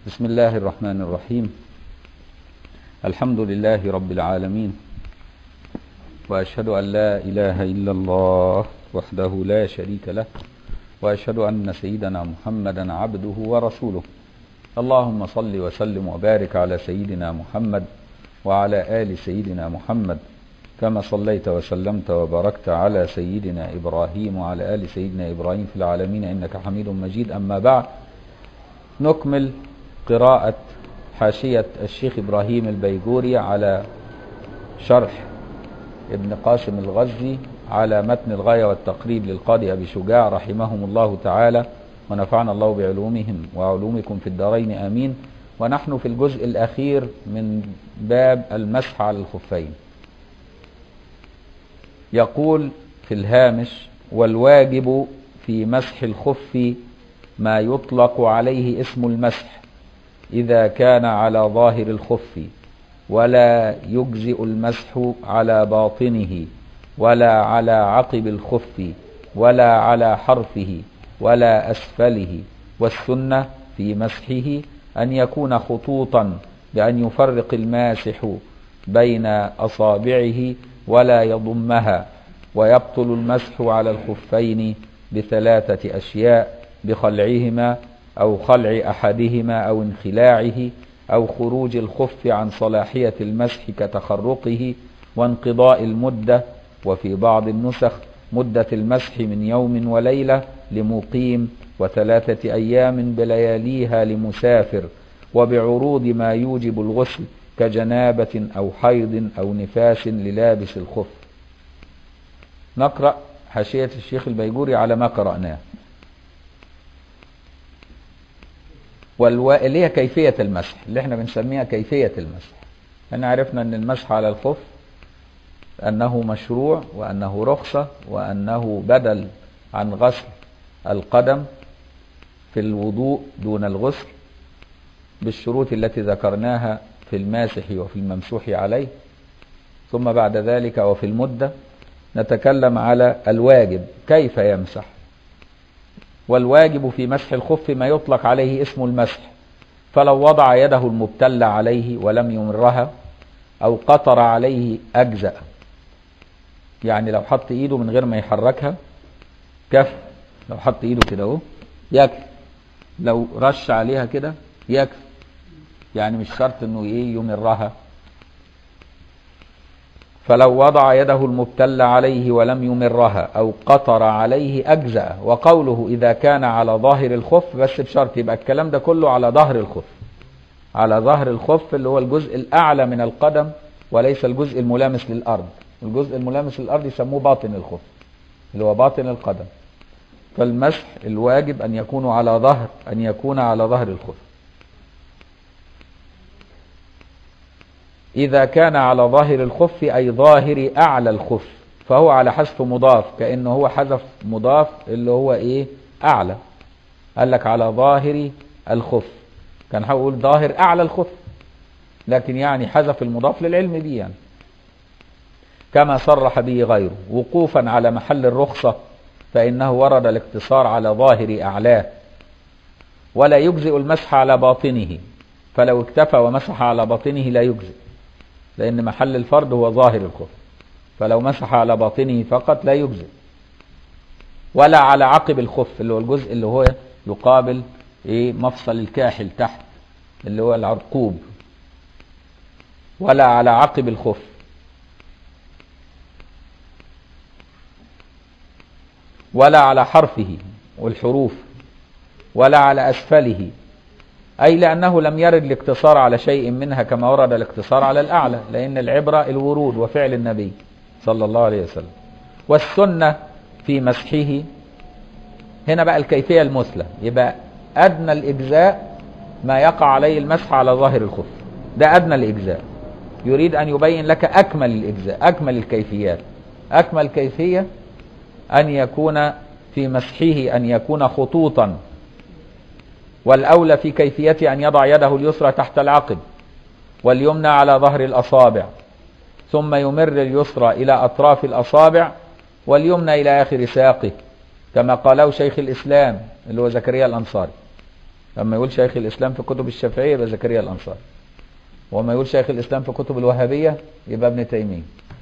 بسم الله الرحمن الرحيم الحمد لله رب العالمين واشهد ان لا اله الا الله وحده لا شريك له واشهد ان سيدنا محمدا عبده ورسوله اللهم صل وسلم وبارك على سيدنا محمد وعلى ال سيدنا محمد كما صليت وسلمت وباركت على سيدنا ابراهيم وعلى ال سيدنا ابراهيم في العالمين انك حميد مجيد اما بعد نكمل قراءة حاشية الشيخ إبراهيم البيجوري على شرح ابن قاسم الغزي على متن الغاية والتقريب للقاضي أبي شجاع رحمهم الله تعالى ونفعنا الله بعلومهم وعلومكم في الدارين آمين ونحن في الجزء الأخير من باب المسح على الخفين يقول في الهامش والواجب في مسح الخف ما يطلق عليه اسم المسح إذا كان على ظاهر الخف ولا يجزئ المسح على باطنه ولا على عقب الخف ولا على حرفه ولا أسفله والسنة في مسحه أن يكون خطوطا بأن يفرق الماسح بين أصابعه ولا يضمها ويبطل المسح على الخفين بثلاثة أشياء بخلعهما أو خلع أحدهما أو انخلاعه أو خروج الخف عن صلاحية المسح كتخرقه وانقضاء المدة وفي بعض النسخ مدة المسح من يوم وليلة لمقيم وثلاثة أيام بلياليها لمسافر وبعروض ما يوجب الغسل كجنابة أو حيض أو نفاس للابس الخف نقرأ حاشية الشيخ البيجوري على ما قرأناه والو... اللي هي كيفية المسح اللي احنا بنسميها كيفية المسح احنا عرفنا ان المسح على الخف انه مشروع وانه رخصة وانه بدل عن غسل القدم في الوضوء دون الغسل بالشروط التي ذكرناها في الماسح وفي الممسوح عليه ثم بعد ذلك وفي المدة نتكلم على الواجب كيف يمسح والواجب في مسح الخف ما يطلق عليه اسم المسح فلو وضع يده المبتلة عليه ولم يمرها أو قطر عليه أجزأ يعني لو حط إيده من غير ما يحركها كف لو حط إيده كده أهو يكفي لو رش عليها كده يكفي يعني مش شرط إنه إيه يمرها فلو وضع يده المبتل عليه ولم يمرها أو قطر عليه أجزأ وقوله إذا كان على ظاهر الخف بس بشرط يبقى الكلام ده كله على ظهر الخف على ظهر الخف اللي هو الجزء الأعلى من القدم وليس الجزء الملامس للأرض الجزء الملامس للأرض يسموه باطن الخف اللي هو باطن القدم فالمسح الواجب أن يكون على ظهر أن يكون على ظهر الخف إذا كان على ظاهر الخف أي ظاهر أعلى الخف فهو على حذف مضاف كأنه هو حذف مضاف اللي هو إيه أعلى قال لك على ظاهر الخف كان هقول ظاهر أعلى الخف لكن يعني حذف المضاف للعلم به يعني كما صرح به غيره وقوفا على محل الرخصة فإنه ورد الاقتصار على ظاهر أعلاه ولا يجزئ المسح على باطنه فلو اكتفى ومسح على باطنه لا يجزئ لأن محل الفرد هو ظاهر الخف فلو مسح على باطنه فقط لا يجزئ ولا على عقب الخف اللي هو الجزء اللي هو يقابل ايه مفصل الكاحل تحت اللي هو العرقوب ولا على عقب الخف ولا على حرفه والحروف ولا على أسفله أي لأنه لم يرد الاقتصار على شيء منها كما ورد الاقتصار على الأعلى لأن العبرة الورود وفعل النبي صلى الله عليه وسلم والسنة في مسحه هنا بقى الكيفية المثلى يبقى أدنى الإجزاء ما يقع عليه المسح على ظاهر الخف ده أدنى الإجزاء يريد أن يبين لك أكمل الإجزاء أكمل الكيفيات أكمل كيفية أن يكون في مسحه أن يكون خطوطا والأولى في كيفية أن يضع يده اليسرى تحت العقب واليمنى على ظهر الأصابع ثم يمر اليسرى إلى أطراف الأصابع واليمنى إلى آخر ساقه كما قاله شيخ الإسلام اللي هو زكريا الأنصاري لما يقول شيخ الاسلام في كتب الشافعيه يبقى زكريا الانصاري وما يقول شيخ الاسلام في كتب الوهابيه يبقى ابن تيميه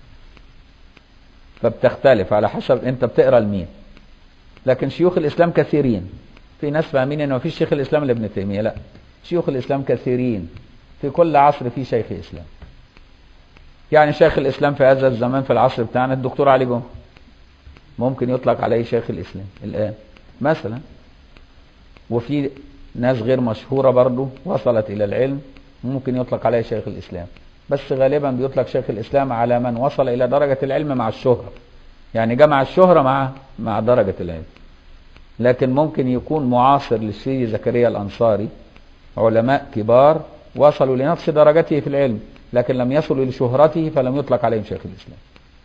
فبتختلف على حسب انت بتقرا لمين لكن شيوخ الاسلام كثيرين في ناس فاهمين ان مفيش شيخ الاسلام الا ابن تيميه لا شيوخ الاسلام كثيرين في كل عصر في شيخ اسلام يعني شيخ الاسلام في هذا الزمان في العصر بتاعنا الدكتور علي جمعه ممكن يطلق عليه شيخ الاسلام الان مثلا وفي ناس غير مشهوره برضو وصلت الى العلم ممكن يطلق عليه شيخ الاسلام بس غالبا بيطلق شيخ الاسلام على من وصل الى درجه العلم مع الشهره يعني جمع الشهره مع مع درجه العلم لكن ممكن يكون معاصر للسيد زكريا الانصاري علماء كبار وصلوا لنفس درجته في العلم لكن لم يصلوا لشهرته فلم يطلق عليهم شيخ الاسلام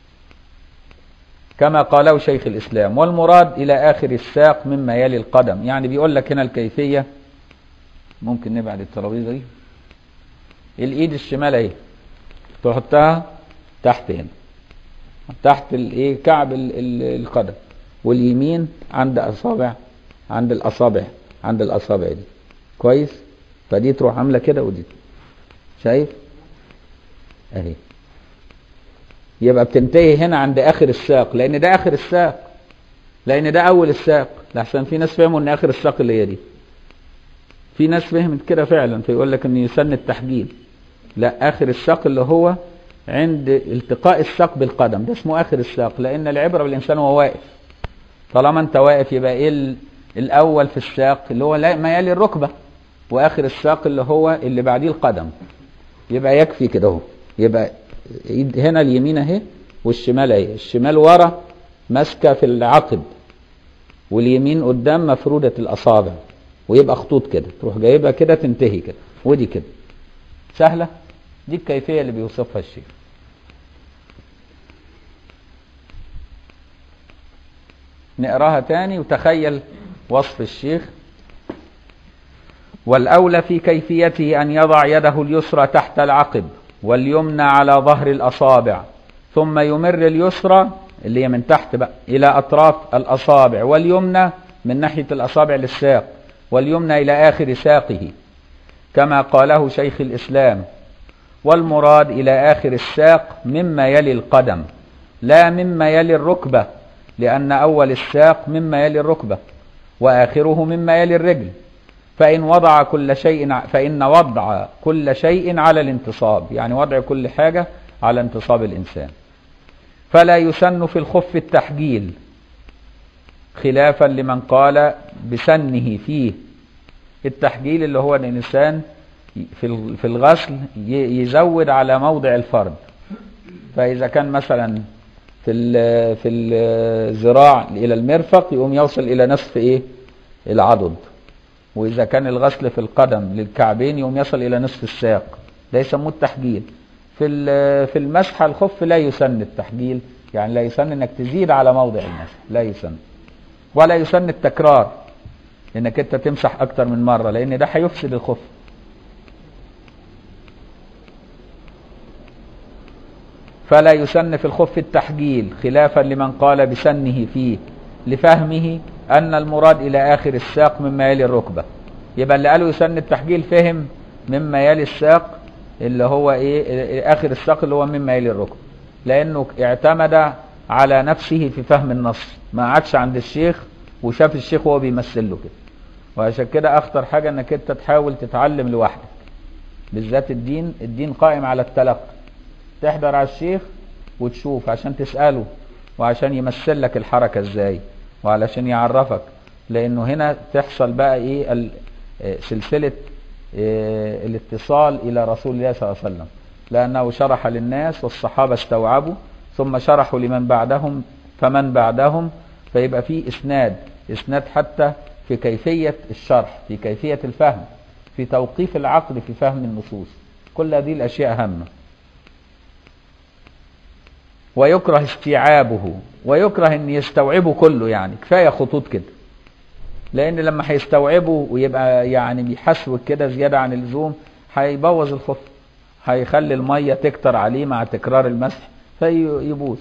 كما قاله شيخ الاسلام والمراد الى اخر الساق مما يلي القدم يعني بيقول لك هنا الكيفيه ممكن نبعد الترابيزه دي الايد الشمال اهي تحطها تحت هنا تحت الايه كعب ال- ال- القدم واليمين عند اصابع عند الاصابع عند الاصابع دي كويس فدي تروح عامله كده ودي شايف اهي يبقى بتنتهي هنا عند اخر الساق لان ده اخر الساق لان ده اول الساق لحسن في ناس فهموا ان اخر الساق اللي هي دي في ناس فهمت كده فعلا فيقول لك ان يسن التحجيل لا اخر الساق اللي هو عند التقاء الساق بالقدم ده اسمه اخر الساق لان العبره بالانسان وهو واقف طالما انت واقف يبقى ايه ال- الاول في الساق اللي هو لا- ما يلي الركبه واخر الساق اللي هو اللي بعديه القدم يبقى يكفي كده اهو يبقى ايد هنا اليمين اهي والشمال اهي الشمال ورا ماسكه في العقب واليمين قدام مفروده الاصابع ويبقى خطوط كده تروح جايبها كده تنتهي كده ودي كده سهله دي الكيفيه اللي بيوصفها الشيخ نقراها تاني وتخيل وصف الشيخ والأولى في كيفيته أن يضع يده اليسرى تحت العقب واليمنى على ظهر الأصابع ثم يمر اليسرى اللي هي من تحت بقى إلى أطراف الأصابع واليمنى من ناحية الأصابع للساق واليمنى إلى آخر ساقه كما قاله شيخ الإسلام والمراد إلى آخر الساق مما يلي القدم لا مما يلي الركبة لأن أول الساق مما يلي الركبة وآخره مما يلي الرجل فإن وضع كل شيء ع- فإن وضع كل شيء على الانتصاب يعني وضع كل حاجة على انتصاب الإنسان فلا يسن في الخف التحجيل خلافا لمن قال بسنه فيه التحجيل اللي هو الإنسان في ال- في الغسل ي- يزود على موضع الفرد فإذا كان مثلا في ال- في الذراع إلى المرفق يقوم يوصل إلى نصف إيه العضد وإذا كان الغسل في القدم للكعبين يقوم يصل إلى نصف الساق ده يسموه التحجيل في ال- في المسح على الخف لا يسن التحجيل يعني لا يسن انك تزيد على موضع المسح لا يسن ولا يسن التكرار انك انت تمسح اكتر من مره لان ده هيفسد الخف فلا يسن في الخف التحجيل خلافا لمن قال بسنه فيه لفهمه ان المراد الى اخر الساق مما يلي الركبه يبقى اللي قالوا يسن التحجيل فهم مما يلي الساق اللي هو ايه اخر الساق اللي هو مما يلي الركبه لانه اعتمد على نفسه في فهم النص ما عادش عند الشيخ وشاف الشيخ وهو بيمثل له كده وعشان كده اخطر حاجه انك انت تحاول تتعلم لوحدك بالذات الدين الدين قائم على التلقي تحضر على الشيخ وتشوف عشان تسأله وعشان يمثل لك الحركة ازاي وعلشان يعرفك لانه هنا تحصل بقى ايه ال- آه، سلسلة آه، الاتصال الى رسول الله صلى الله عليه وسلم لانه شرح للناس والصحابة استوعبوا ثم شرحوا لمن بعدهم فمن بعدهم فيبقى في اسناد اسناد حتى في كيفية الشرح في كيفية الفهم في توقيف العقل في فهم النصوص كل هذه الاشياء هامه ويكره استيعابه ويكره ان يستوعبه كله يعني كفايه خطوط كده لان لما هيستوعبه ويبقى يعني بيحسوك كده زياده عن اللزوم هيبوظ الخف هيخلي الميه تكتر عليه مع تكرار المسح فيبوظ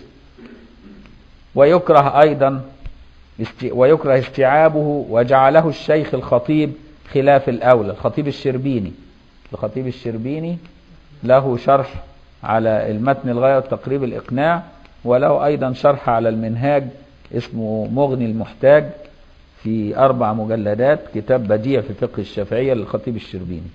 ويكره ايضا است... ويكره استيعابه وجعله الشيخ الخطيب خلاف الأولى الخطيب الشربيني الخطيب الشربيني له شرح على المتن الغاية والتقريب الإقناع وله أيضا شرح على المنهاج اسمه مغني المحتاج في أربع مجلدات كتاب بديع في فقه الشافعية للخطيب الشربيني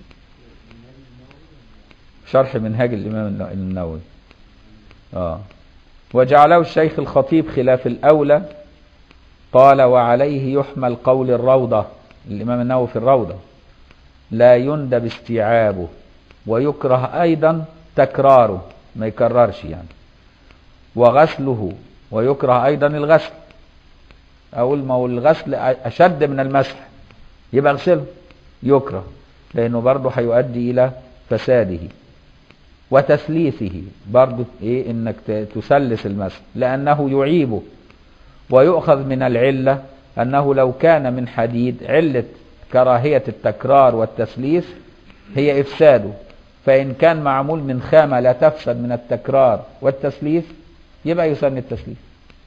شرح منهاج الإمام النووي آه. وجعله الشيخ الخطيب خلاف الأولى قال وعليه يحمل قول الروضة الإمام النووي في الروضة لا يندب استيعابه ويكره أيضا تكراره ما يكررش يعني وغسله ويكره أيضا الغسل أقول ما هو الغسل أشد من المسح يبقى اغسله يكره لأنه برضه هيؤدي إلى فساده وتثليثه برضه إيه إنك تسلس المسح لأنه يعيبه ويؤخذ من العلة أنه لو كان من حديد علة كراهية التكرار والتثليث هي إفساده فإن كان معمول من خامة لا تفسد من التكرار والتثليث يبقى يسن التثليث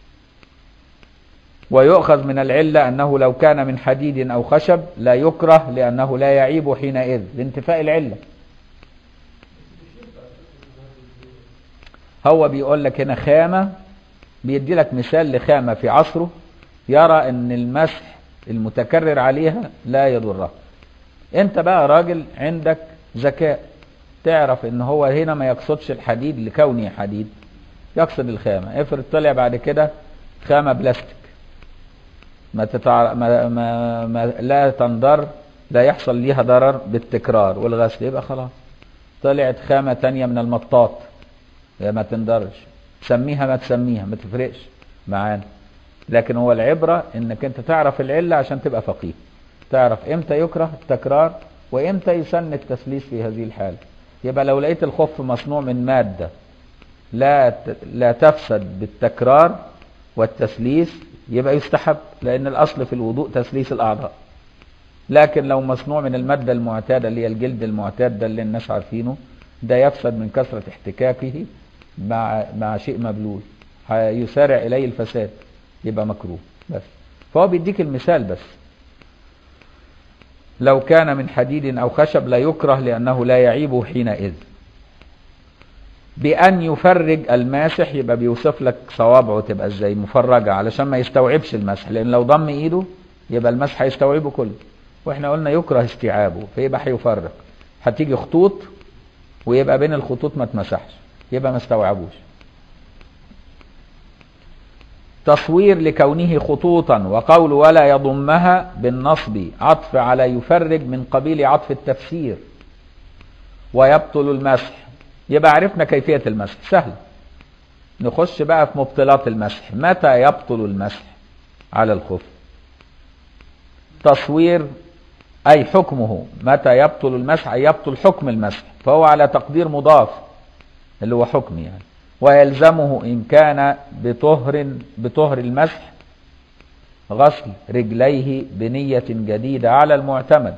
ويؤخذ من العلة أنه لو كان من حديد أو خشب لا يكره لأنه لا يعيب حينئذ لانتفاء العلة هو بيقول لك هنا خامة بيدي لك مثال لخامة في عصره يرى ان المسح المتكرر عليها لا يضرها انت بقى راجل عندك ذكاء تعرف ان هو هنا ما يقصدش الحديد لكونه حديد يقصد الخامة افرض طلع بعد كده خامة بلاستيك ما, تتع... ما... ما... ما لا تنضر لا يحصل ليها ضرر بالتكرار والغسل يبقى خلاص طلعت خامة تانية من المطاط ما تنضرش سميها ما تسميها ما تفرقش معانا لكن هو العبرة انك انت تعرف العلة عشان تبقى فقيه تعرف امتى يكره التكرار وامتى يسن التثليث في هذه الحالة يبقى لو لقيت الخف مصنوع من مادة لا لا تفسد بالتكرار والتثليث يبقى يستحب لان الاصل في الوضوء تثليث الاعضاء لكن لو مصنوع من المادة المعتادة اللي هي الجلد المعتاد ده اللي الناس عارفينه ده يفسد من كثرة احتكاكه مع مع شيء مبلول يسارع اليه الفساد يبقى مكروه بس فهو بيديك المثال بس لو كان من حديد او خشب لا يكره لانه لا يعيب حينئذ بان يفرج الماسح يبقى بيوصف لك صوابعه تبقى ازاي مفرجه علشان ما يستوعبش المسح لان لو ضم ايده يبقى المسح هيستوعبه كله واحنا قلنا يكره استيعابه فيبقى هيفرق هتيجي خطوط ويبقى بين الخطوط ما تمسحش يبقى ما استوعبوش تصوير لكونه خطوطا وقول ولا يضمها بالنصب عطف على يفرج من قبيل عطف التفسير ويبطل المسح يبقى عرفنا كيفية المسح سهل نخش بقى في مبطلات المسح متى يبطل المسح على الخف تصوير أي حكمه متى يبطل المسح أي يبطل حكم المسح فهو على تقدير مضاف اللي هو حكم يعني ويلزمه إن كان بطهر بطهر المسح غسل رجليه بنية جديدة على المعتمد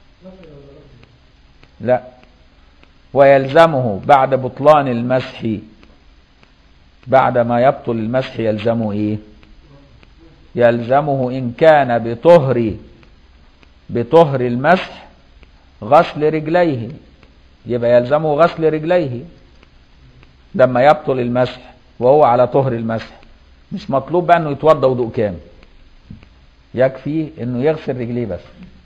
لا ويلزمه بعد بطلان المسح بعد ما يبطل المسح يلزمه ايه يلزمه ان كان بطهر بطهر المسح غسل رجليه يبقى يلزمه غسل رجليه لما يبطل المسح وهو على طهر المسح مش مطلوب بقى انه يتوضا وضوء كامل يكفي انه يغسل رجليه بس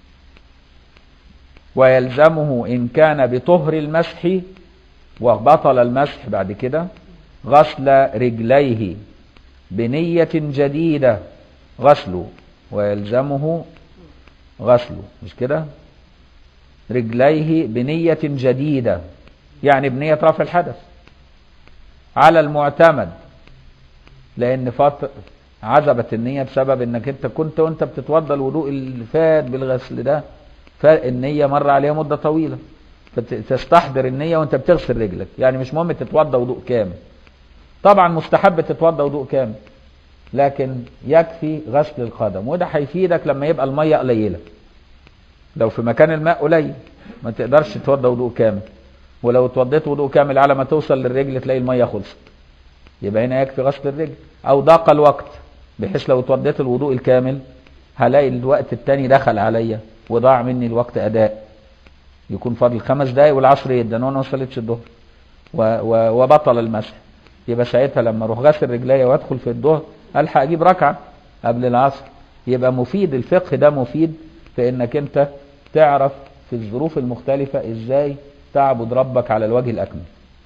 ويلزمه ان كان بطهر المسح وبطل المسح بعد كده غسل رجليه بنية جديدة غسله ويلزمه غسله مش كده رجليه بنية جديدة يعني بنية رفع الحدث على المعتمد لان فط عزبت النية بسبب انك انت كنت وانت بتتوضى الوضوء اللي فات بالغسل ده فالنية مر عليها مدة طويلة فتستحضر النية وانت بتغسل رجلك يعني مش مهم تتوضى وضوء كامل طبعا مستحب تتوضى وضوء كامل لكن يكفي غسل القدم وده هيفيدك لما يبقى المية قليلة لو في مكان الماء قليل ما تقدرش تتوضى وضوء كامل ولو اتوضيت وضوء كامل على ما توصل للرجل تلاقي المية خلصت يبقى هنا يكفي غسل الرجل او ضاق الوقت بحيث لو اتوضيت الوضوء الكامل هلاقي الوقت التاني دخل عليا وضاع مني الوقت اداء يكون فاضل خمس دقايق والعصر يدن وانا ما صليتش الظهر و- و- وبطل المسح يبقى ساعتها لما اروح غسل رجليا وادخل في الظهر الحق اجيب ركعه قبل العصر يبقى مفيد الفقه ده مفيد في انك انت تعرف في الظروف المختلفه ازاي تعبد ربك على الوجه الاكمل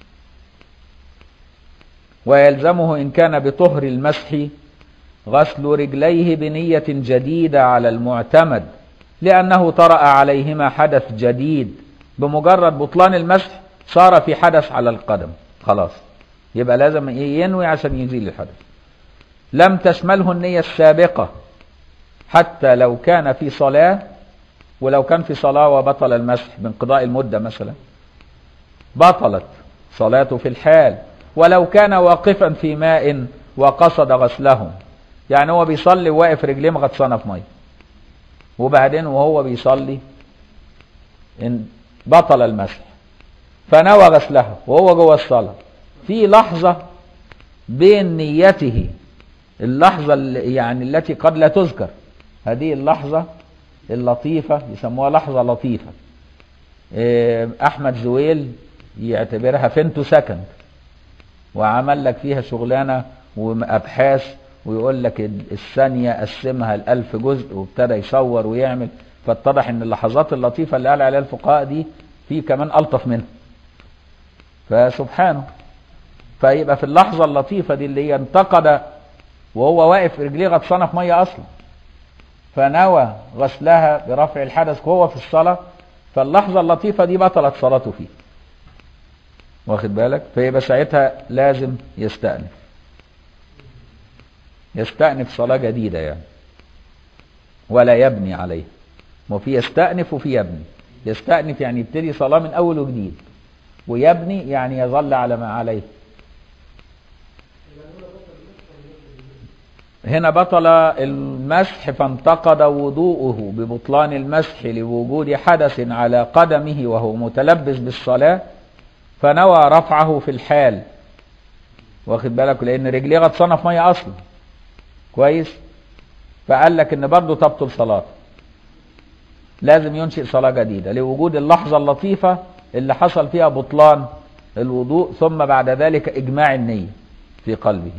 ويلزمه ان كان بطهر المسح غسل رجليه بنيه جديده على المعتمد لانه طرا عليهما حدث جديد بمجرد بطلان المسح صار في حدث على القدم خلاص يبقى لازم إيه ينوي عشان يزيل الحدث لم تشمله النية السابقة حتى لو كان في صلاة ولو كان في صلاة وبطل المسح بانقضاء المدة مثلا بطلت صلاته في الحال ولو كان واقفا في ماء وقصد غسلهم يعني هو بيصلي وواقف رجليه مغطسانه في ميه وبعدين وهو بيصلي إن بطل المسح فنوى غسلها وهو جوه الصلاة في لحظة بين نيته اللحظة اللي- يعني التي قد لا تذكر هذه اللحظة اللطيفة يسموها لحظة لطيفة إيه، أحمد زويل يعتبرها فينتو سكند وعمل لك فيها شغلانة وأبحاث ويقول لك الثانية قسمها لألف جزء وابتدى يصور ويعمل فاتضح ان اللحظات اللطيفة اللي قال عليها الفقهاء دي في كمان ألطف منها فسبحانه فيبقى في اللحظة اللطيفة دي اللي هي انتقد وهو واقف رجليه غطسانة في مية أصلا فنوى غسلها برفع الحدث وهو في الصلاة فاللحظة اللطيفة دي بطلت صلاته فيه واخد بالك فيبقى ساعتها لازم يستأنف يستأنف صلاة جديدة يعني ولا يبني عليها وفي يستأنف وفي يبني يستأنف يعني يبتدي صلاة من أول وجديد ويبني يعني يظل على ما عليه هنا بطل المسح فانتقد وضوءه ببطلان المسح لوجود حدث على قدمه وهو متلبس بالصلاة فنوى رفعه في الحال واخد بالك لان رجليه غطسانه في ميه اصلا كويس فقال لك ان برضه تبطل صلاته لازم ينشئ صلاه جديده لوجود اللحظه اللطيفه اللي حصل فيها بطلان الوضوء ثم بعد ذلك اجماع النيه في قلبه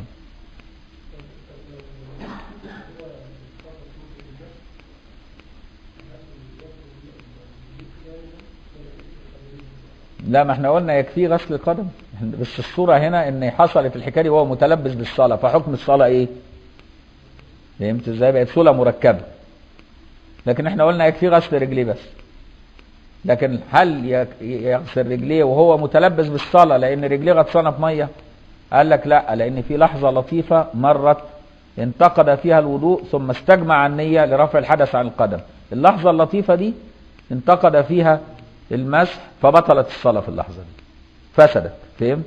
لا ما احنا قلنا يكفيه غسل القدم بس الصورة هنا ان حصلت الحكاية دي وهو متلبس بالصلاة فحكم الصلاة ايه فهمت ازاي بقت صورة مركبة لكن احنا قلنا يكفيه غسل رجليه بس لكن هل يك- يغسل رجليه وهو متلبس بالصلاة لان رجليه غطسانة في مية قال لك لا لان في لحظة لطيفة مرت انتقد فيها الوضوء ثم استجمع النية لرفع الحدث عن القدم اللحظة اللطيفة دي انتقد فيها المسح فبطلت الصلاة في اللحظة دي فسدت فهمت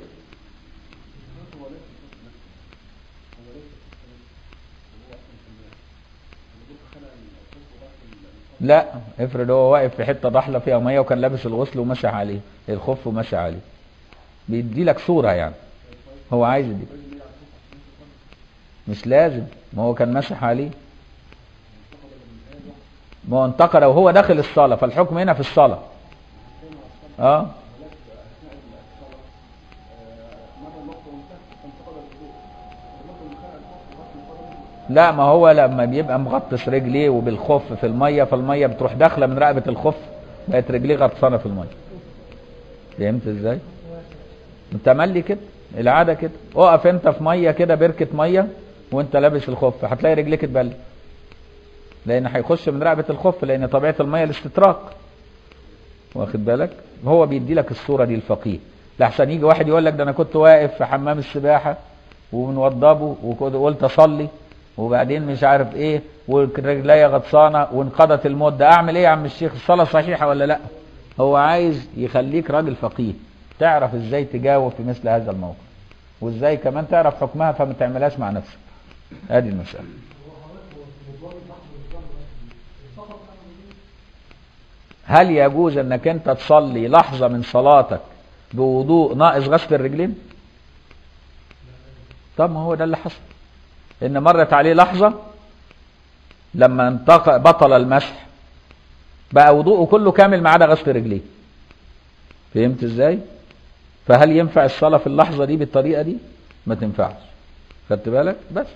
لا افرض هو واقف في حته ضحله فيها ميه وكان لابس الغسل ومسح عليه الخف ومسح عليه بيدي لك صوره يعني هو عايز دي مش لازم ما هو كان مسح عليه ما هو انتقد وهو داخل الصلاه فالحكم هنا في الصلاه اه لا ما هو لما بيبقى مغطس رجليه وبالخف في الميه فالميه بتروح داخله من رقبه الخف بقت رجليه غطسانه في الميه فهمت ازاي انت ملي كده العاده كده اقف انت في ميه كده بركه ميه وانت لابس الخف هتلاقي رجليك اتبلت لان هيخش من رقبه الخف لان طبيعه الميه الاستطراق واخد بالك هو بيدي لك الصوره دي الفقيه لحسن يجي واحد يقول لك ده انا كنت واقف في حمام السباحه وبنوضبه وقلت اصلي وبعدين مش عارف ايه ورجليا غطسانه وانقضت المده اعمل ايه يا عم الشيخ الصلاه صحيحه ولا لا هو عايز يخليك راجل فقيه تعرف ازاي تجاوب في مثل هذا الموقف وازاي كمان تعرف حكمها فما تعملهاش مع نفسك ادي المساله هل يجوز انك انت تصلي لحظه من صلاتك بوضوء ناقص غسل الرجلين طب ما هو ده اللي حصل ان مرت عليه لحظه لما انتق بطل المسح بقى وضوءه كله كامل ما عدا غسل رجليه فهمت ازاي فهل ينفع الصلاة في اللحظة دي بالطريقة دي ما تنفعش خدت بالك بس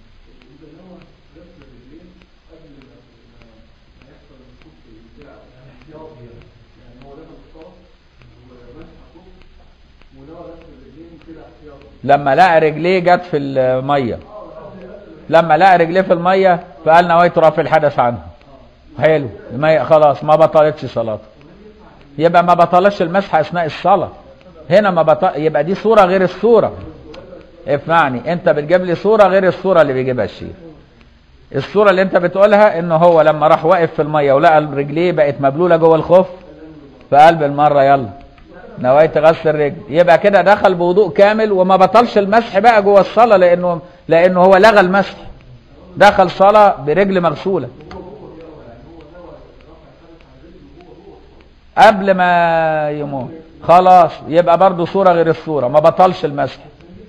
لما لقى رجليه جت في الميه لما لقى رجليه في الميه فقال نويت رفع الحدث عنه حلو ما خلاص ما بطلتش صلاته يبقى ما بطلش المسح اثناء الصلاه هنا ما بطل يبقى دي صوره غير الصوره اسمعني انت بتجيب لي صوره غير الصوره اللي بيجيبها الشيخ الصوره اللي انت بتقولها ان هو لما راح واقف في الميه ولقى رجليه بقت مبلوله جوه الخف فقال بالمره يلا نويت غسل الرجل يبقى كده دخل بوضوء كامل وما بطلش المسح بقى جوه الصلاه لانه لانه هو لغى المسح دخل صلاه برجل مغسوله قبل ما يموت خلاص يبقى برضه صوره غير الصوره ما بطلش المسح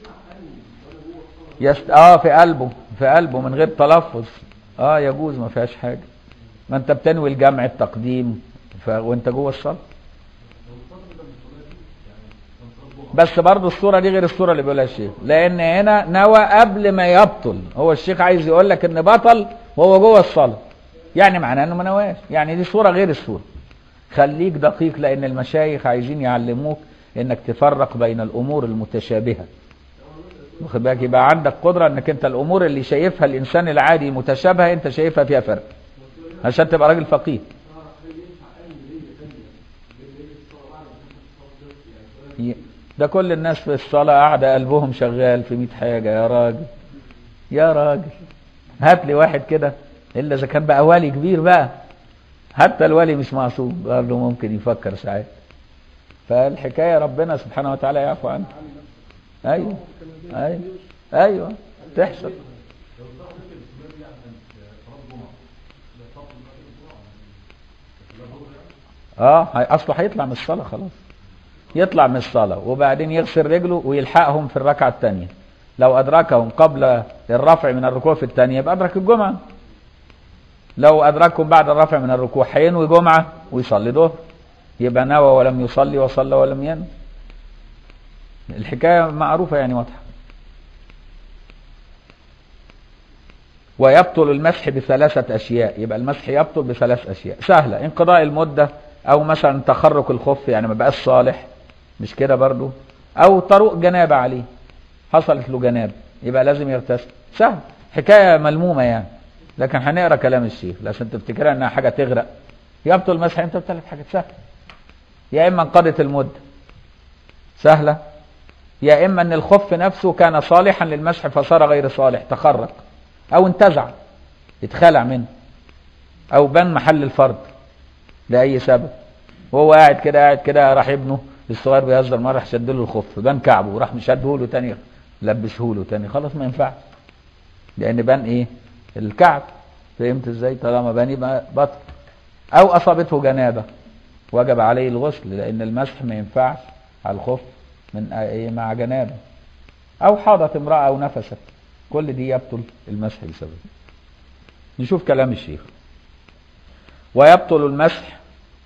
يست... اه في قلبه في قلبه من غير تلفظ اه يجوز ما فيهاش حاجه ما انت بتنوي الجمع التقديم ف... وانت جوه الصلاه بس برضه الصورة دي غير الصورة اللي بيقولها الشيخ لأن هنا نوى قبل ما يبطل هو الشيخ عايز يقول لك إن بطل وهو جوه الصلاة يعني معناه إنه ما نواش يعني دي صورة غير الصورة خليك دقيق لأن المشايخ عايزين يعلموك إنك تفرق بين الأمور المتشابهة واخد بالك يبقى عندك قدرة إنك أنت الأمور اللي شايفها الإنسان العادي متشابهة أنت شايفها فيها فرق عشان تبقى راجل فقيه ده كل الناس في الصلاة قاعدة قلبهم شغال في 100 حاجة يا راجل يا راجل هات لي واحد كده إلا إذا كان بقى ولي كبير بقى حتى الولي مش معصوم برضه ممكن يفكر ساعات فالحكاية ربنا سبحانه وتعالى يعفو عنها أيوه أيوه أيوه تحصل اه اصله هيطلع من الصلاه خلاص يطلع من الصلاة وبعدين يغسل رجله ويلحقهم في الركعة الثانية لو أدركهم قبل الرفع من الركوع في الثانية يبقى أدرك الجمعة لو أدركهم بعد الرفع من الركوع هينوي جمعة ويصلي ظهر يبقى نوى ولم يصلي وصلى ولم ينوي الحكاية معروفة يعني واضحة ويبطل المسح بثلاثة أشياء يبقى المسح يبطل بثلاث أشياء سهلة انقضاء المدة أو مثلا تخرق الخف يعني ما بقاش صالح مش كده برضو او طروق جنابة عليه حصلت له جنابة يبقى لازم يغتسل سهل حكاية ملمومة يعني لكن هنقرا كلام الشيخ عشان تفتكرها انها حاجة تغرق يبطل المسح انت بثلاث حاجات سهلة يا اما انقضت المدة سهلة يا اما ان الخف نفسه كان صالحا للمسح فصار غير صالح تخرق او انتزع اتخلع منه او بان محل الفرد لأي سبب وهو قاعد كده قاعد كده راح ابنه الصغير بيهزر مره راح شد له الخف بان كعبه وراح مشده له تاني لبسه له تاني خلاص ما ينفعش لان بان ايه الكعب فهمت ازاي طالما بان يبقى بطل او اصابته جنابه وجب عليه الغسل لان المسح ما ينفعش على الخف من ايه مع جنابه او حاضت امراه او نفست كل دي يبطل المسح بسبب نشوف كلام الشيخ ويبطل المسح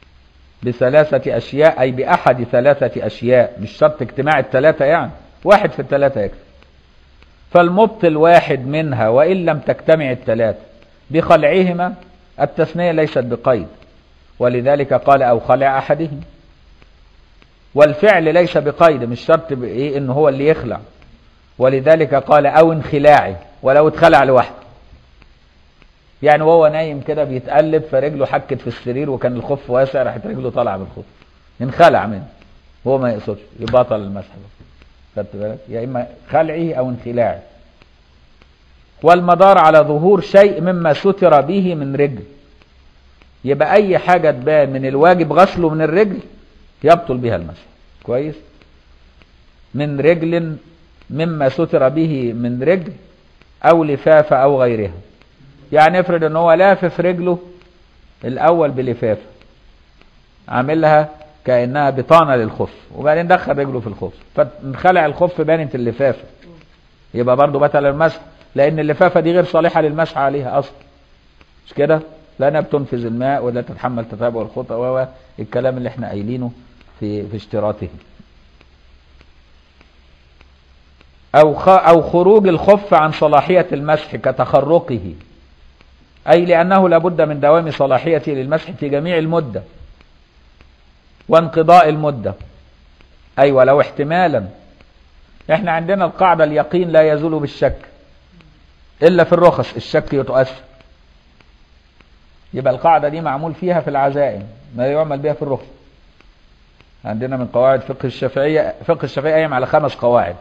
بثلاثة أشياء أي بأحد ثلاثة أشياء مش شرط اجتماع الثلاثة يعني واحد في الثلاثة يكفي فالمبطل واحد منها وإن لم تجتمع الثلاثة بخلعهما التثنية ليست بقيد ولذلك قال أو خلع أحدهم والفعل ليس بقيد مش شرط بإيه إن هو اللي يخلع ولذلك قال أو انخلاعي ولو اتخلع لوحده يعني وهو نايم كده بيتقلب فرجله حكت في السرير وكان الخف واسع راحت رجله طالعه بالخف انخلع منه هو ما يقصدش يبطل المسح خدت بالك يا اما خلعه او انخلاعه والمدار على ظهور شيء مما ستر به من رجل يبقى اي حاجه تبان من الواجب غسله من الرجل يبطل بها المسح كويس من رجل مما ستر به من رجل او لفافه او غيرها يعني افرض ان هو لافف رجله الاول بلفافه عاملها كانها بطانه للخف وبعدين دخل رجله في الخف فانخلع الخف بانت اللفافه يبقى برضه بطل المسح لان اللفافه دي غير صالحه للمسح عليها اصلا مش كده لانها بتنفذ الماء ولا تتحمل تتابع الخطأ و الكلام اللي احنا قايلينه في في اشتراطه او خ او خروج الخف عن صلاحية المسح كتخرقه اي لانه لابد من دوام صلاحيته للمسح في جميع المدة وانقضاء المدة اي ولو احتمالا احنا عندنا القاعدة اليقين لا يزول بالشك الا في الرخص الشك يتؤثر يبقى القاعدة دي معمول فيها في العزائم ما يعمل بها في الرخص عندنا من قواعد فقه الشافعية فقه الشافعية قايم على خمس قواعد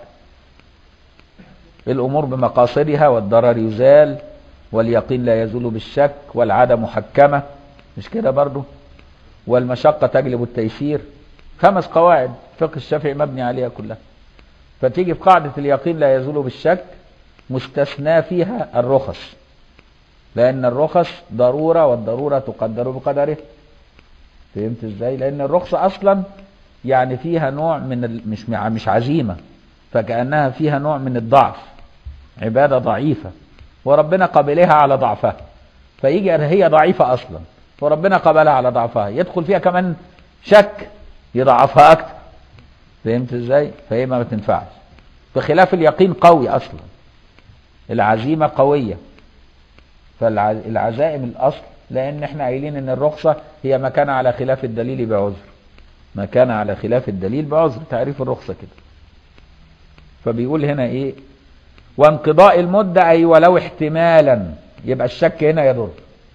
الأمور بمقاصدها والضرر يزال واليقين لا يزول بالشك والعادة محكمة مش كده برضو والمشقة تجلب التيسير خمس قواعد فقه الشافعي مبني عليها كلها فتيجي في قاعدة اليقين لا يزول بالشك مستثنى فيها الرخص لأن الرخص ضرورة والضرورة تقدر بقدره فهمت ازاي لأن الرخصة أصلا يعني فيها نوع من ال... مش مش عزيمة فكأنها فيها نوع من الضعف عبادة ضعيفة وربنا قبلها على ضعفها فيجي هي ضعيفة أصلا وربنا قبلها على ضعفها يدخل فيها كمان شك يضعفها أكتر فهمت ازاي فهي ما تنفعش بخلاف اليقين قوي أصلا العزيمة قوية فالعزائم الأصل لأن احنا قايلين ان الرخصة هي ما كان على خلاف الدليل بعذر ما كان على خلاف الدليل بعذر تعريف الرخصة كده فبيقول هنا ايه وانقضاء المدة اي ولو احتمالا يبقى الشك هنا يضر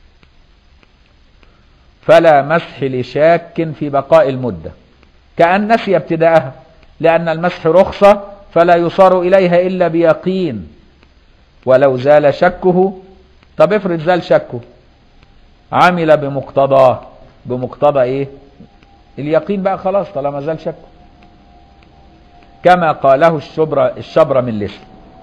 فلا مسح لشاك في بقاء المدة كأن نسي ابتداءها لأن المسح رخصة فلا يصار إليها إلا بيقين ولو زال شكه طب افرض زال شكه عمل بمقتضاه بمقتضى ايه اليقين بقى خلاص طالما زال شكه كما قاله الشبر الشبر من لسه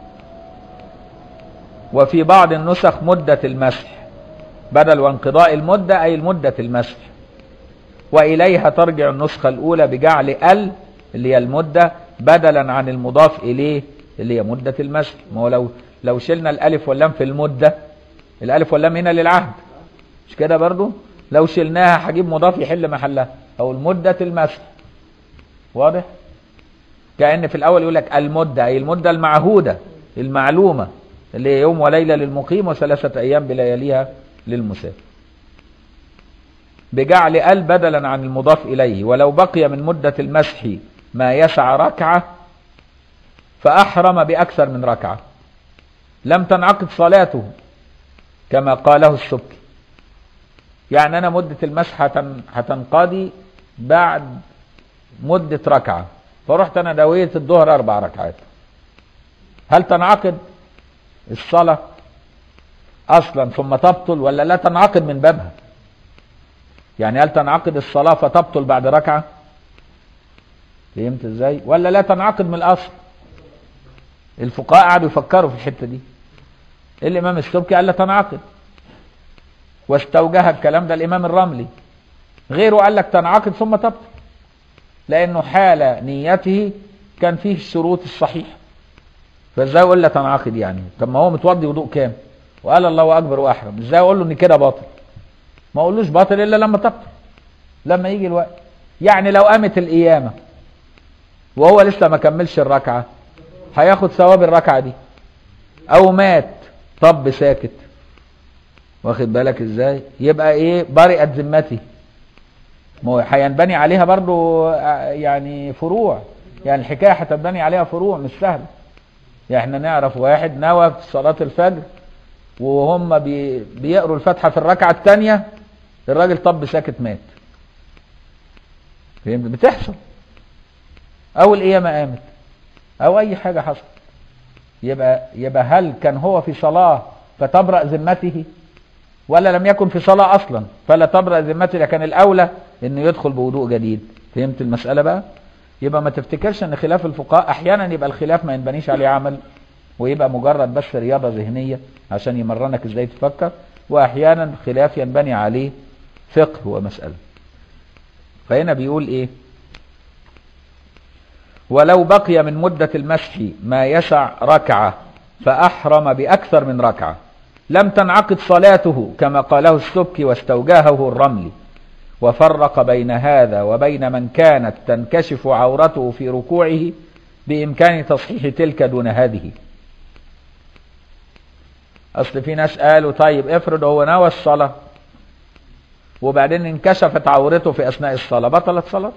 وفي بعض النسخ مدة المسح بدل وانقضاء المدة أي المدة المسح وإليها ترجع النسخة الأولى بجعل ال اللي هي المدة بدلا عن المضاف إليه اللي هي مدة المسح ما هو لو لو شلنا الألف واللام في المدة الألف واللام هنا للعهد مش كده برضو لو شلناها هجيب مضاف يحل محلها أو المدة المسح واضح كأن في الأول يقول لك المدة أي المدة المعهودة المعلومة اللي هي يوم وليلة للمقيم وثلاثة أيام بلياليها للمسافر بجعل ال بدلا عن المضاف إليه ولو بقي من مدة المسح ما يسع ركعة فأحرم بأكثر من ركعة لم تنعقد صلاته كما قاله السبكي يعني أنا مدة المسح هتنقضي بعد مدة ركعة فرحت أنا دويت الظهر أربع ركعات هل تنعقد الصلاة أصلا ثم تبطل ولا لا تنعقد من بابها يعني هل تنعقد الصلاة فتبطل بعد ركعة فهمت ازاي ولا لا تنعقد من الأصل الفقهاء قعدوا يفكروا في الحتة دي الإمام السبكي قال لا تنعقد واستوجه الكلام ده الإمام الرملي غيره قال لك تنعقد ثم تبطل لأنه حال نيته كان فيه الشروط الصحيحة فازاي اقول له تنعقد يعني طب ما هو متوضي وضوء كام وقال الله اكبر واحرم ازاي اقول له ان كده باطل ما اقولوش باطل الا لما تبطل لما يجي الوقت يعني لو قامت القيامه وهو لسه ما كملش الركعه هياخد ثواب الركعه دي او مات طب ساكت واخد بالك ازاي يبقى ايه برئت ذمتي ما هو هينبني عليها برضو يعني فروع يعني الحكايه هتنبني عليها فروع مش سهله يعني احنا نعرف واحد نوى في صلاة الفجر وهم بي بيقروا الفاتحة في الركعة الثانية الراجل طب ساكت مات فهمت بتحصل او القيامة قامت او اي حاجة حصلت يبقى يبقى هل كان هو في صلاة فتبرأ ذمته ولا لم يكن في صلاة اصلا فلا تبرأ ذمته لكن الاولى انه يدخل بوضوء جديد فهمت المسألة بقى يبقى ما تفتكرش ان خلاف الفقهاء احيانا يبقى الخلاف ما ينبنيش عليه عمل ويبقى مجرد بس رياضة ذهنية عشان يمرنك ازاي تفكر واحيانا خلاف ينبني عليه فقه ومسألة فهنا بيقول ايه ولو بقي من مدة المسح ما يسع ركعة فأحرم بأكثر من ركعة لم تنعقد صلاته كما قاله السبكي واستوجهه الرملي وفرق بين هذا وبين من كانت تنكشف عورته في ركوعه بإمكان تصحيح تلك دون هذه أصل في ناس قالوا طيب افرض هو نوى الصلاة وبعدين انكشفت عورته في أثناء الصلاة بطلت صلاته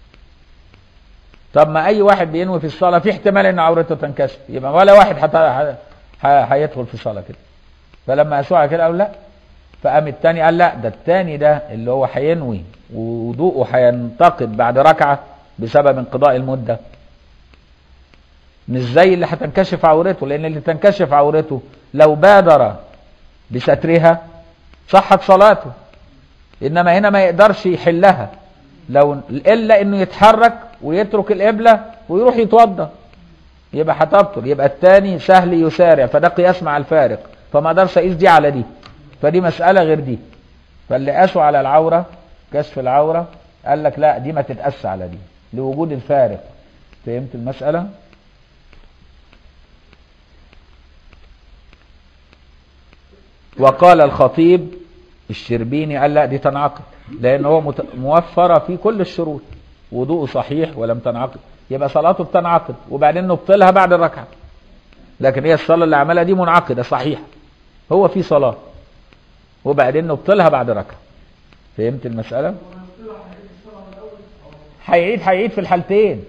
طب ما أي واحد بينوي في الصلاة في احتمال إن عورته تنكشف يبقى ولا واحد حتى هيدخل في الصلاة كده فلما قاسوها كده قالوا لا فقام التاني قال لا ده التاني ده اللي هو هينوي ووضوءه هينتقد بعد ركعة بسبب انقضاء المدة مش زي اللي هتنكشف عورته لان اللي تنكشف عورته لو بادر بسترها صحت صلاته انما هنا ما يقدرش يحلها لو الا انه يتحرك ويترك القبلة ويروح يتوضى يبقى هتبطل يبقى التاني سهل يسارع فده قياس مع الفارق فما اقدرش اقيس دي على دي فدي مسألة غير دي فاللي قاسوا على العورة كشف العورة قال لك لا دي ما تتقاس على دي لوجود الفارق فهمت المسألة وقال الخطيب الشربيني قال لا دي تنعقد لان هو مت... موفرة في كل الشروط وضوءه صحيح ولم تنعقد يبقى صلاته بتنعقد وبعدين نبطلها بعد الركعة لكن هي الصلاة اللي عملها دي منعقدة صحيحة هو في صلاة وبعدين نبطلها بعد ركعة فهمت المسألة هيعيد هيعيد في الحالتين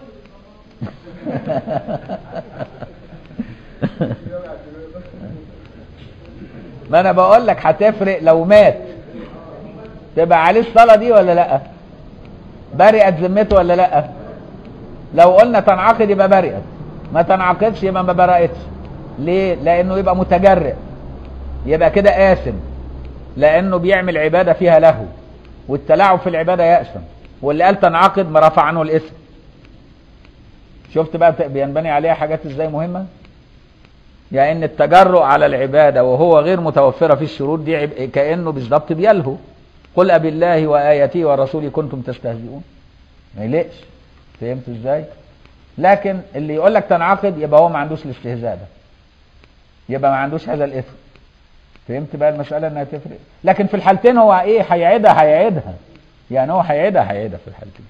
ما انا بقول لك هتفرق لو مات تبقى عليه الصلاة دي ولا لا برئت ذمته ولا لا لو قلنا تنعقد يبقى برئت ما تنعقدش يبقى ما برأتش ليه لانه يبقى متجرئ يبقى كده آثم لانه بيعمل عبادة فيها له والتلاعب في العبادة يأثم واللي قال تنعقد ما رفع عنه الاسم شفت بقى بينبني عليها حاجات ازاي مهمة يعني ان التجرؤ على العبادة وهو غير متوفرة في الشروط دي عب... كأنه بالظبط بيلهو قل أبي الله وآياته ورسوله كنتم تستهزئون ما يلقش فهمت ازاي لكن اللي يقول لك تنعقد يبقى هو ما عندوش الاستهزاء ده يبقى ما عندوش هذا الاثم فهمت بقى المسألة انها تفرق لكن في الحالتين هو ايه هيعيدها هيعيدها يعني هو هيعيدها هيعيدها في الحالتين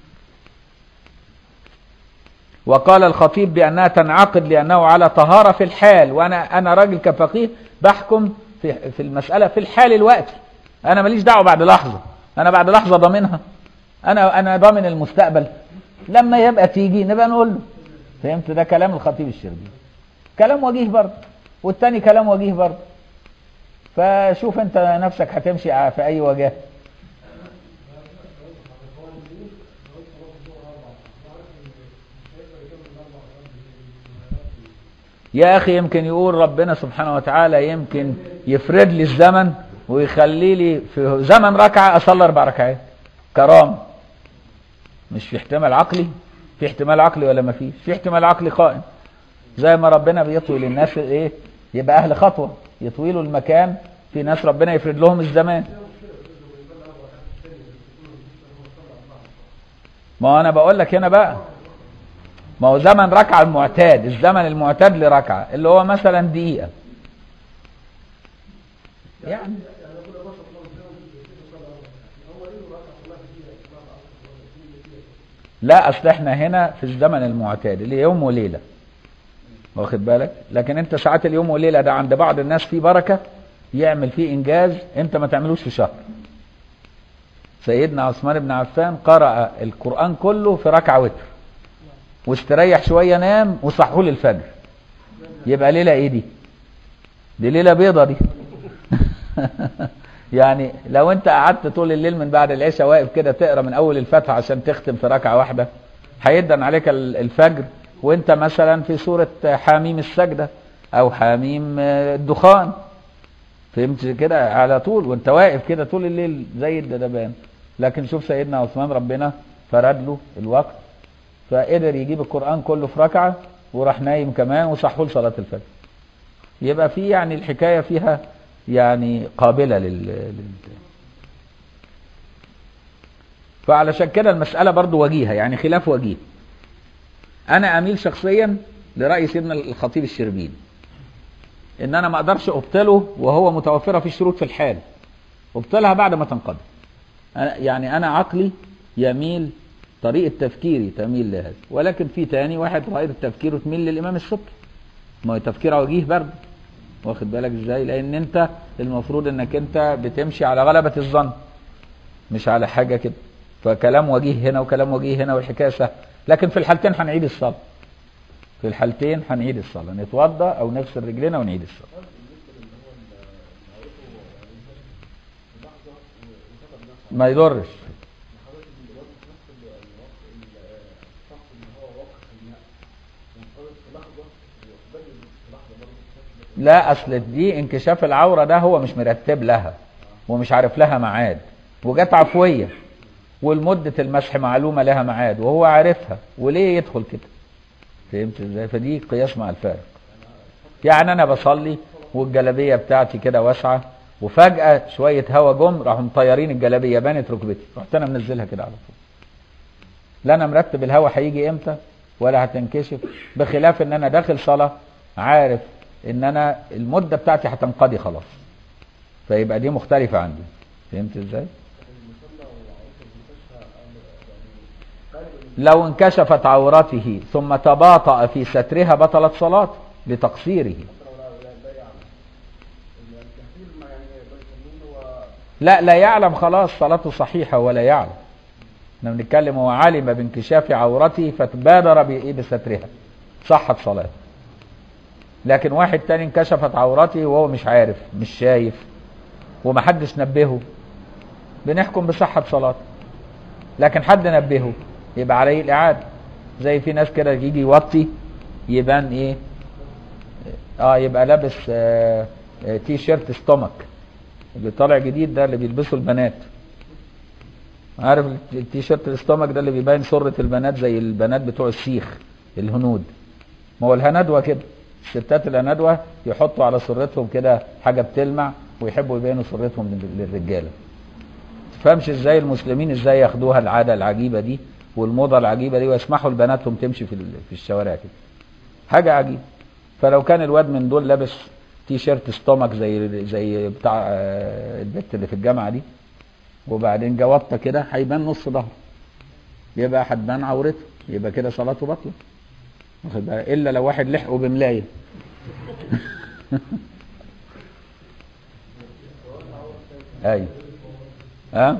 وقال الخطيب بأنها تنعقد لأنه على طهارة في الحال وأنا أنا راجل كفقيه بحكم في في المسألة في الحال الوقتي أنا ماليش دعوة بعد لحظة أنا بعد لحظة ضامنها أنا أنا ضامن المستقبل لما يبقى تيجي نبقى نقول له فهمت ده كلام الخطيب الشربيني كلام وجيه برضه والتاني كلام وجيه برضه فشوف انت نفسك هتمشي في اي وجه يا اخي يمكن يقول ربنا سبحانه وتعالى يمكن يفرد لي الزمن ويخلي لي في زمن ركعة اصلي اربع ركعات كرام مش في احتمال عقلي في احتمال عقلي ولا ما فيش في احتمال عقلي قائم زي ما ربنا بيطوي للناس ايه يبقى اهل خطوة يطويلوا المكان في ناس ربنا يفرد لهم الزمان ما انا بقول لك هنا بقى ما هو زمن ركعة المعتاد الزمن المعتاد لركعة اللي هو مثلا دقيقة يعني لا اصل احنا هنا في الزمن المعتاد اللي يوم وليلة واخد بالك لكن انت ساعات اليوم وليلة ده عند بعض الناس فيه بركة يعمل فيه انجاز انت ما تعملوش في شهر سيدنا عثمان بن عفان قرأ القرآن كله في ركعة وتر واستريح شوية نام وصحوا لي الفجر يبقى ليلة ايه دي دي ليلة بيضة دي يعني لو انت قعدت طول الليل من بعد العشاء واقف كده تقرا من اول الفتحة عشان تختم في ركعة واحدة هيدن عليك الفجر وانت مثلا في سورة حاميم السجدة او حاميم الدخان فهمت كده على طول وانت واقف كده طول الليل زي الدبان لكن شوف سيدنا عثمان ربنا فرد له الوقت فقدر يجيب القرآن كله في ركعة وراح نايم كمان وصحوا لصلاة الفجر يبقى في يعني الحكاية فيها يعني قابلة لل, لل... فعلشان كده المسألة برضو وجيهة يعني خلاف وجيه أنا أميل شخصيا لرأي سيدنا الخطيب الشربيني ان انا ما اقدرش ابطله وهو متوفره في الشروط في الحال ابطلها بعد ما تنقضي أنا يعني انا عقلي يميل طريقه تفكيري تميل لهذا ولكن في تاني واحد طريقه تفكيره تميل للامام السبكي ما هو تفكير وجيه برضه واخد بالك ازاي لان انت المفروض انك انت بتمشي على غلبه الظن مش على حاجه كده فكلام وجيه هنا وكلام وجيه هنا والحكايه سهله لكن في الحالتين هنعيد الصلاه في الحالتين هنعيد الصلاه نتوضا او نغسل رجلنا ونعيد الصلاه ما يضرش لا اصل دي انكشاف العوره ده هو مش مرتب لها ومش عارف لها ميعاد وجت عفويه والمدة المسح معلومة لها ميعاد وهو عارفها وليه يدخل كده فهمت ازاي فدي قياس مع الفارق يعني انا بصلي والجلابية بتاعتي كده واسعة وفجأة شوية هوا جم راحوا مطيرين الجلابية بانت ركبتي رحت انا منزلها كده على طول لا انا مرتب الهوا هيجي امتى ولا هتنكشف بخلاف ان انا داخل صلاة عارف ان انا المدة بتاعتي هتنقضي خلاص فيبقى دي مختلفة عندي فهمت ازاي لو انكشفت عورته ثم تباطأ في سترها بطلت صلاته لتقصيره لا لا يعلم خلاص صلاته صحيحة ولا يعلم احنا بنتكلم هو علم بانكشاف عورته فتبادر بإيه بسترها صحت صلاته لكن واحد تاني انكشفت عورته وهو مش عارف مش شايف ومحدش نبهه بنحكم بصحة صلاته لكن حد نبهه يبقى عليه الإعادة زي في ناس كده يجي يوطي يبان ايه اه يبقى لابس آه آه تي شيرت ستومك اللي طالع جديد ده اللي بيلبسه البنات عارف التي شيرت الستومك ده اللي بيبين سرة البنات زي البنات بتوع السيخ الهنود ما هو الهندوة كده الستات الهندوة يحطوا على سرتهم كده حاجة بتلمع ويحبوا يبينوا سرتهم للرجالة تفهمش ازاي المسلمين ازاي ياخدوها العادة العجيبة دي والموضة العجيبة دي ويسمحوا لبناتهم تمشي في في الشوارع كده حاجة عجيبة فلو كان الواد من دول لابس تي شيرت ستومك زي زي بتاع البت اللي في الجامعة دي وبعدين جوطة كده هيبان نص ظهره يبقى هتبان عورته يبقى كده صلاته باطلة واخد بالك الا لو واحد لحقه بملاية ايوه ها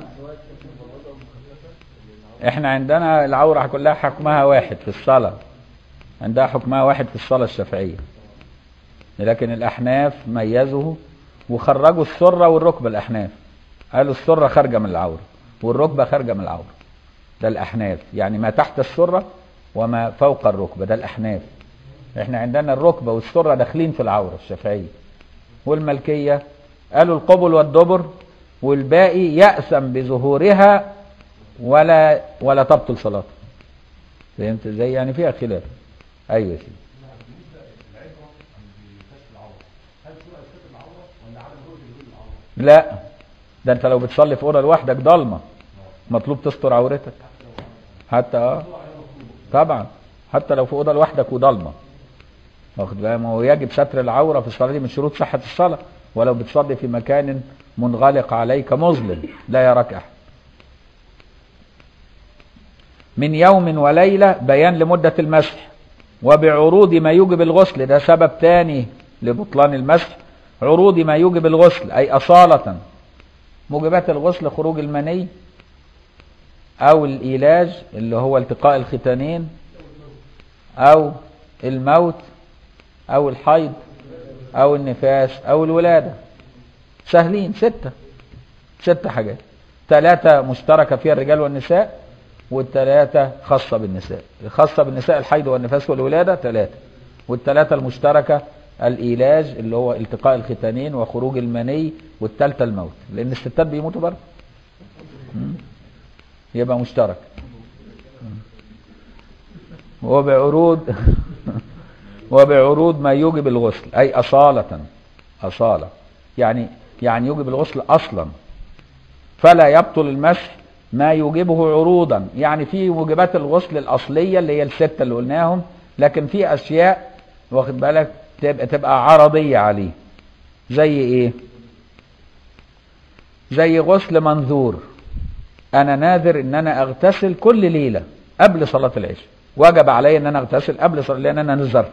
احنا عندنا العورة كلها حكمها واحد في الصلاة عندها حكمها واحد في الصلاة الشافعية لكن الأحناف ميزوا وخرجوا السرة والركبة الأحناف قالوا السرة خارجة من العورة والركبة خارجة من العورة ده الأحناف يعني ما تحت السرة وما فوق الركبة ده الأحناف احنا عندنا الركبة والسرة داخلين في العورة الشافعية والملكية قالوا القبل والدبر والباقي يأسم بظهورها ولا ولا تبطل صلاته فهمت ازاي يعني فيها خلاف ايوه يا سيدي لا ده انت لو بتصلي في اوضه لوحدك ضلمه مطلوب تستر عورتك حتى اه طبعا حتى لو في اوضه لوحدك وضلمه واخد بالك ما هو يجب ستر العوره في الصلاه دي من شروط صحه الصلاه ولو بتصلي في مكان منغلق عليك مظلم لا يراك احد من يوم وليلة بيان لمدة المسح وبعروض ما يوجب الغسل ده سبب تاني لبطلان المسح عروض ما يوجب الغسل أي أصالة موجبات الغسل خروج المني أو الإيلاج اللي هو التقاء الختانين أو الموت أو الحيض أو النفاس أو الولادة سهلين ستة ستة حاجات ثلاثة مشتركة فيها الرجال والنساء والثلاثة خاصة بالنساء الخاصة بالنساء الحيض والنفاس والولادة ثلاثة والثلاثة المشتركة الإيلاج اللي هو التقاء الختانين وخروج المني والثالثة الموت لأن الستات بيموتوا برضه يبقى مشترك وبعروض وبعروض ما يوجب الغسل أي أصالة أصالة يعني يعني يوجب الغسل أصلا فلا يبطل المسح ما يوجبه عروضا يعني في موجبات الغسل الأصلية اللي هي الستة اللي قلناهم لكن في أشياء واخد بالك تبقى تبقى عرضية عليه زي ايه زي غسل منذور انا ناذر ان انا اغتسل كل ليلة قبل صلاة العشاء وجب علي ان انا اغتسل قبل صلاة لان انا نذرت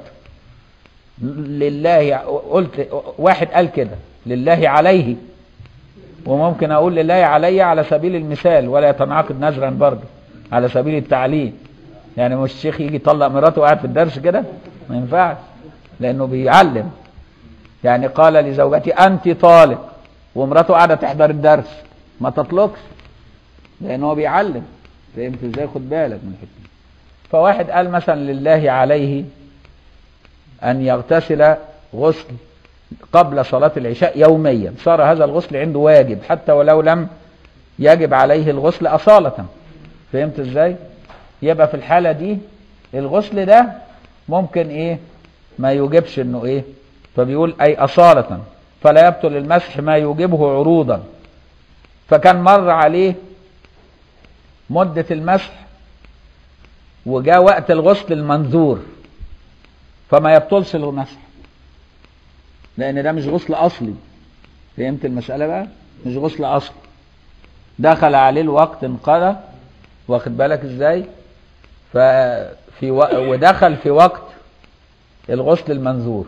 لله قلت واحد قال كده لله عليه وممكن اقول لله علي على سبيل المثال ولا يتناقض نذرا برضه على سبيل التعليم يعني مش الشيخ يجي يطلق مراته وقاعد في الدرس كده ما ينفعش لانه بيعلم يعني قال لزوجتي انت طالق ومراته قاعده تحضر الدرس ما تطلقش لان هو بيعلم فهمت ازاي خد بالك من الحته فواحد قال مثلا لله عليه ان يغتسل غسل قبل صلاة العشاء يوميا صار هذا الغسل عنده واجب حتى ولو لم يجب عليه الغسل أصالة فهمت ازاي يبقى في الحالة دي الغسل ده ممكن ايه ما يوجبش انه ايه فبيقول اي أصالة فلا يبطل المسح ما يوجبه عروضا فكان مر عليه مدة المسح وجاء وقت الغسل المنذور فما يبطلش المسح لان ده مش غسل اصلي فهمت المسألة بقى مش غسل اصلي دخل عليه الوقت انقضى واخد بالك ازاي ففي و... ودخل في وقت الغسل المنذور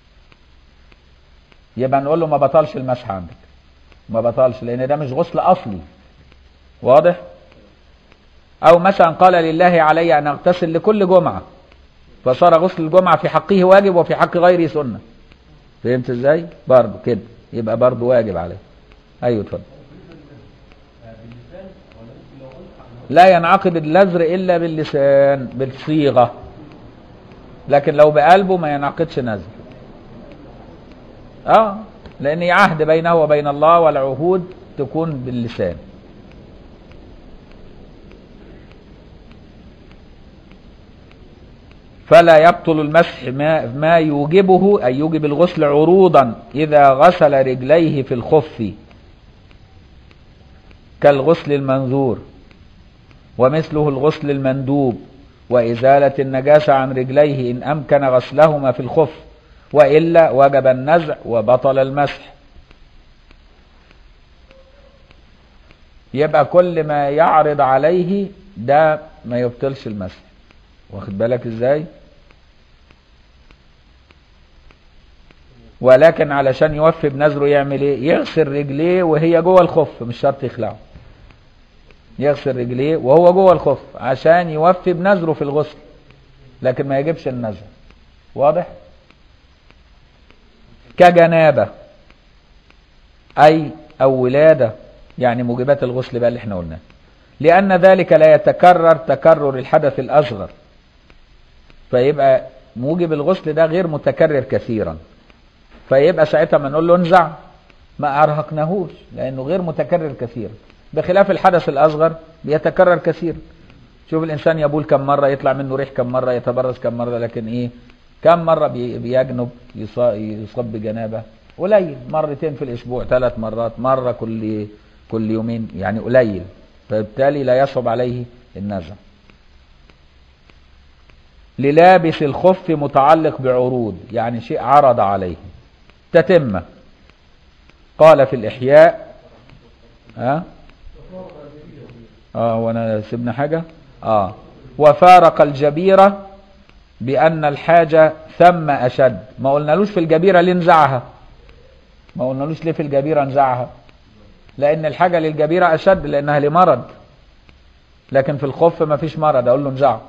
يبقى نقول له ما بطلش المسح عندك ما بطلش لان ده مش غسل اصلي واضح او مثلا قال لله علي ان اغتسل لكل جمعة فصار غسل الجمعة في حقه واجب وفي حق غيره سنة فهمت ازاي برضه كده يبقى برضه واجب عليه ايوه اتفضل لا ينعقد اللزر الا باللسان بالصيغه لكن لو بقلبه ما ينعقدش نذر اه لان عهد بينه وبين الله والعهود تكون باللسان فلا يبطل المسح ما, ما يوجبه أي يوجب الغسل عروضا إذا غسل رجليه في الخف كالغسل المنذور ومثله الغسل المندوب وإزالة النجاسة عن رجليه إن أمكن غسلهما في الخف وإلا وجب النزع وبطل المسح يبقى كل ما يعرض عليه ده ما يبطلش المسح واخد بالك ازاي ولكن علشان يوفي بنذره يعمل ايه يغسل رجليه وهي جوه الخف مش شرط يخلعه يغسل رجليه وهو جوه الخف عشان يوفي بنذره في الغسل لكن ما يجيبش النذر واضح كجنابة اي او ولادة يعني موجبات الغسل بقى اللي احنا قلناه لان ذلك لا يتكرر تكرر الحدث الاصغر فيبقى موجب الغسل ده غير متكرر كثيرا فيبقى ساعتها ما نقول له انزع ما ارهقناهوش لانه غير متكرر كثيرا بخلاف الحدث الاصغر بيتكرر كثيرا شوف الانسان يبول كم مره يطلع منه ريح كم مره يتبرز كم مره لكن ايه كم مره بيجنب يصاب بجنابه قليل مرتين في الاسبوع ثلاث مرات مره كل كل يومين يعني قليل فبالتالي لا يصعب عليه النزع للابس الخف متعلق بعروض يعني شيء عرض عليه تتمة قال في الإحياء ها اه وانا سيبنا حاجة اه وفارق الجبيرة بأن الحاجة ثم أشد ما قلنالوش في الجبيرة ليه نزعها ما قلنالوش ليه في الجبيرة نزعها لأن الحاجة للجبيرة أشد لأنها لمرض لكن في الخف ما فيش مرض أقول له نزعه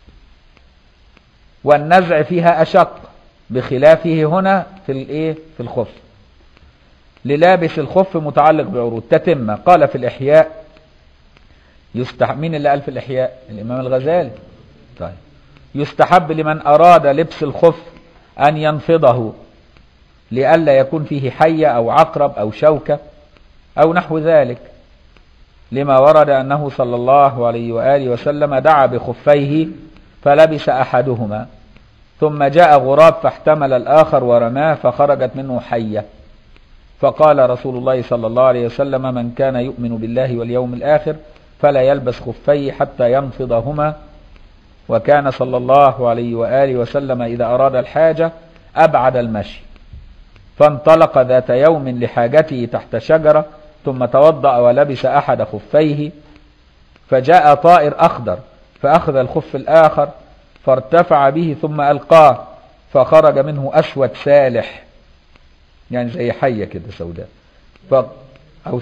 والنزع فيها أشق بخلافه هنا في الايه في الخف للابس الخف متعلق بعروض تتم قال في الإحياء يستحب مين اللي قال في الإحياء الإمام الغزالي طيب يستحب لمن أراد لبس الخف أن ينفضه لئلا يكون فيه حية أو عقرب أو شوكة أو نحو ذلك لما ورد أنه صلى الله عليه وآله وسلم دعا بخفيه فلبس أحدهما ثم جاء غراب فاحتمل الآخر ورماه فخرجت منه حية فقال رسول الله صلى الله عليه وسلم من كان يؤمن بالله واليوم الآخر فلا يلبس خفيه حتى ينفضهما وكان صلى الله عليه وآله وسلم إذا أراد الحاجة أبعد المشي فانطلق ذات يوم لحاجته تحت شجرة ثم توضأ ولبس أحد خفيه فجاء طائر أخضر فأخذ الخف الآخر فارتفع به ثم ألقاه فخرج منه أسود سالح يعني زي حية كده سوداء ف... أو س...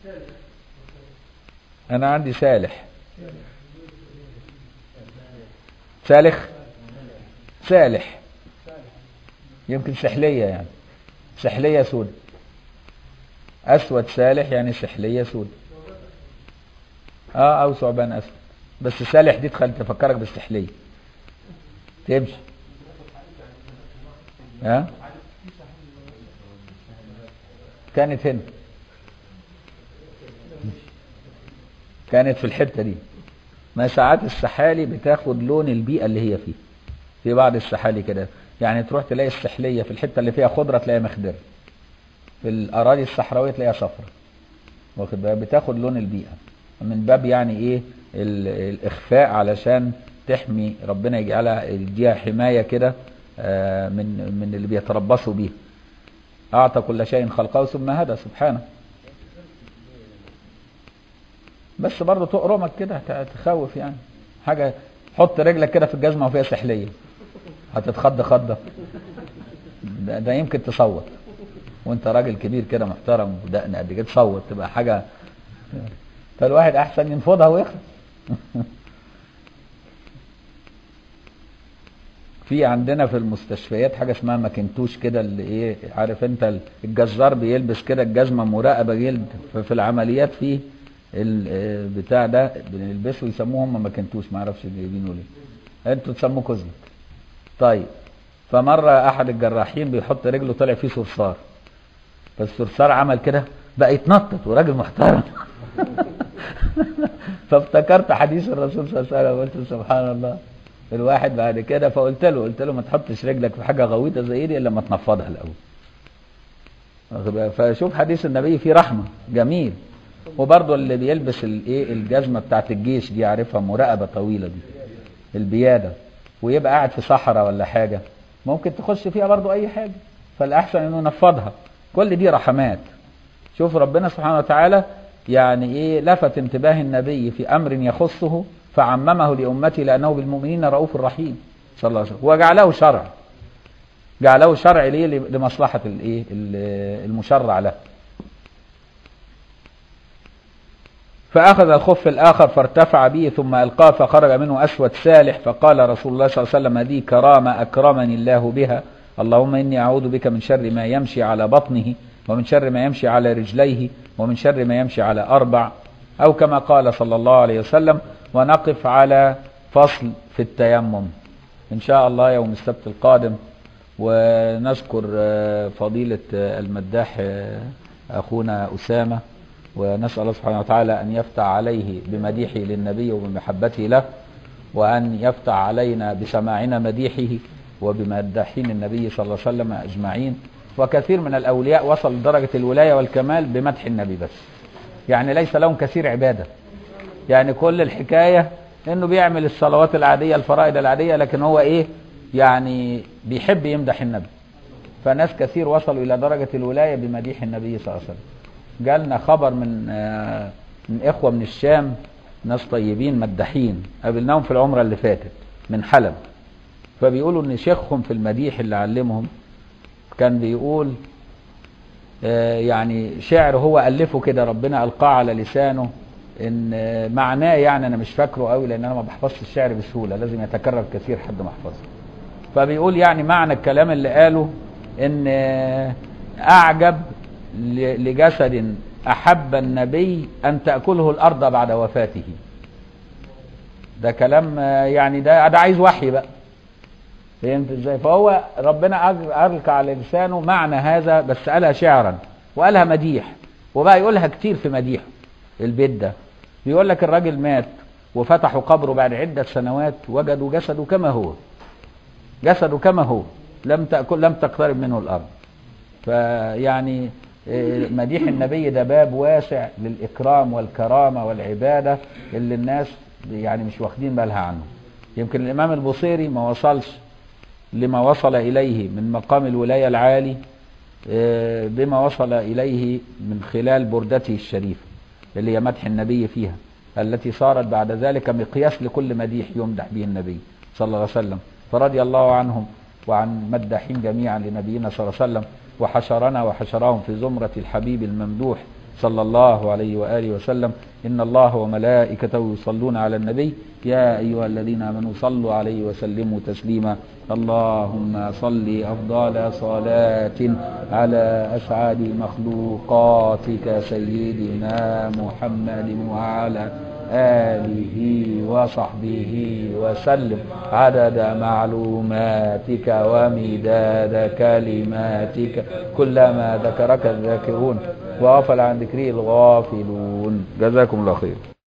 أنا عندي سالح سالخ سالح يمكن سحلية يعني سحلية سود أسود سالح يعني سحلية سود اه أو ثعبان أسود بس سالح دي تخلي تفكرك بالسحلية تمشي ها آه؟ كانت هنا كانت في الحتة دي ما ساعات السحالي بتاخد لون البيئة اللي هي فيه في بعض السحالي كده يعني تروح تلاقي السحلية في الحتة اللي فيها خضرة تلاقيها مخضرة في الأراضي الصحراوية تلاقيها صفرة واخد بالك بتاخد لون البيئة من باب يعني ايه الإخفاء علشان تحمي ربنا يجعلها يديها حماية كده من من اللي بيتربصوا بيه أعطى كل شيء خلقه ثم هدى سبحانه بس برضه تقرمك كده تخوف يعني حاجة حط رجلك كده في الجزمة وفيها سحلية هتتخض خضة ده, ده يمكن تصوت وانت راجل كبير كده محترم ودقن قد كده تصوت تبقى حاجة فالواحد أحسن ينفضها ويخلص في عندنا في المستشفيات حاجه اسمها ماكنتوش كده اللي ايه عارف انت الجزار بيلبس كده الجزمه مراقبه جلد ففي العمليات في البتاع ده بنلبسه يسموه هم ماكنتوش ما اعرفش جايبينه ليه انتوا تسموه كوزمك طيب فمره احد الجراحين بيحط رجله طلع فيه صرصار فالصرصار عمل كده بقى يتنطط وراجل محترم فافتكرت حديث الرسول صلى الله عليه وسلم قلت سبحان الله الواحد بعد كده فقلت له قلت له ما تحطش رجلك في حاجه غويطه زي دي الا لما تنفضها الاول فشوف حديث النبي فيه رحمه جميل وبرضه اللي بيلبس الايه الجزمه بتاعت الجيش دي عارفها مراقبه طويله دي البياده ويبقى قاعد في صحراء ولا حاجه ممكن تخش فيها برضه اي حاجه فالاحسن انه ينفضها كل دي رحمات شوف ربنا سبحانه وتعالى يعني ايه لفت انتباه النبي في امر يخصه فعممه لأمته لأنه بالمؤمنين رؤوف رحيم صلى الله عليه وسلم وجعله شرع جعله شرع ليه لمصلحة الايه المشرع له فأخذ الخف الآخر فارتفع به ثم ألقاه فخرج منه أسود سالح فقال رسول الله صلى الله عليه وسلم هذه كرامة أكرمني الله بها اللهم إني أعوذ بك من شر ما يمشي على بطنه ومن شر ما يمشي على رجليه ومن شر ما يمشي على أربع أو كما قال صلى الله عليه وسلم ونقف على فصل في التيمم إن شاء الله يوم السبت القادم ونذكر فضيلة المداح أخونا أسامة ونسأل الله سبحانه وتعالى أن يفتح عليه بمديحه للنبي وبمحبته له وأن يفتح علينا بسماعنا مديحه وبمداحين النبي صلى الله عليه وسلم أجمعين وكثير من الأولياء وصل لدرجة الولاية والكمال بمدح النبي بس يعني ليس لهم كثير عبادة يعني كل الحكاية انه بيعمل الصلوات العادية الفرائض العادية لكن هو ايه يعني بيحب يمدح النبي فناس كثير وصلوا الى درجة الولاية بمديح النبي صلى الله عليه وسلم جالنا خبر من آه من اخوة من الشام ناس طيبين مداحين قابلناهم في العمرة اللي فاتت من حلب فبيقولوا ان شيخهم في المديح اللي علمهم كان بيقول آه يعني شعر هو ألفه كده ربنا ألقاه على لسانه ان معناه يعني انا مش فاكره قوي لان انا ما بحفظش الشعر بسهوله لازم يتكرر كثير حد ما احفظه فبيقول يعني معنى الكلام اللي قاله ان اعجب لجسد احب النبي ان تاكله الارض بعد وفاته ده كلام يعني ده ده عايز وحي بقى فهمت ازاي فهو ربنا القى على لسانه معنى هذا بس قالها شعرا وقالها مديح وبقى يقولها كتير في مديحه البيت ده بيقول لك الراجل مات وفتحوا قبره بعد عدة سنوات وجدوا جسده كما هو جسده كما هو لم تأكل لم تقترب منه الأرض فيعني مديح النبي ده باب واسع للإكرام والكرامة والعبادة اللي الناس يعني مش واخدين بالها عنه يمكن الإمام البصيري ما وصلش لما وصل إليه من مقام الولاية العالي آه، بما وصل إليه من خلال بردته الشريفة اللي هي مدح النبي فيها التي صارت بعد ذلك مقياس لكل مديح يمدح به النبي صلى الله عليه وسلم فرضي الله عنهم وعن مداحين جميعا لنبينا صلى الله عليه وسلم وحشرنا وحشرهم في زمرة الحبيب الممدوح صلى الله عليه وآله وسلم إن الله وملائكته يصلون على النبي يا أيها الذين آمنوا صلوا عليه وسلموا تسليما اللهم صل أفضل صلاة على أسعد مخلوقاتك سيدنا محمد وعلى آله وصحبه وسلم عدد معلوماتك ومداد كلماتك كلما ذكرك الذاكرون وغفل عن ذكره الغافلون جزاكم الله خير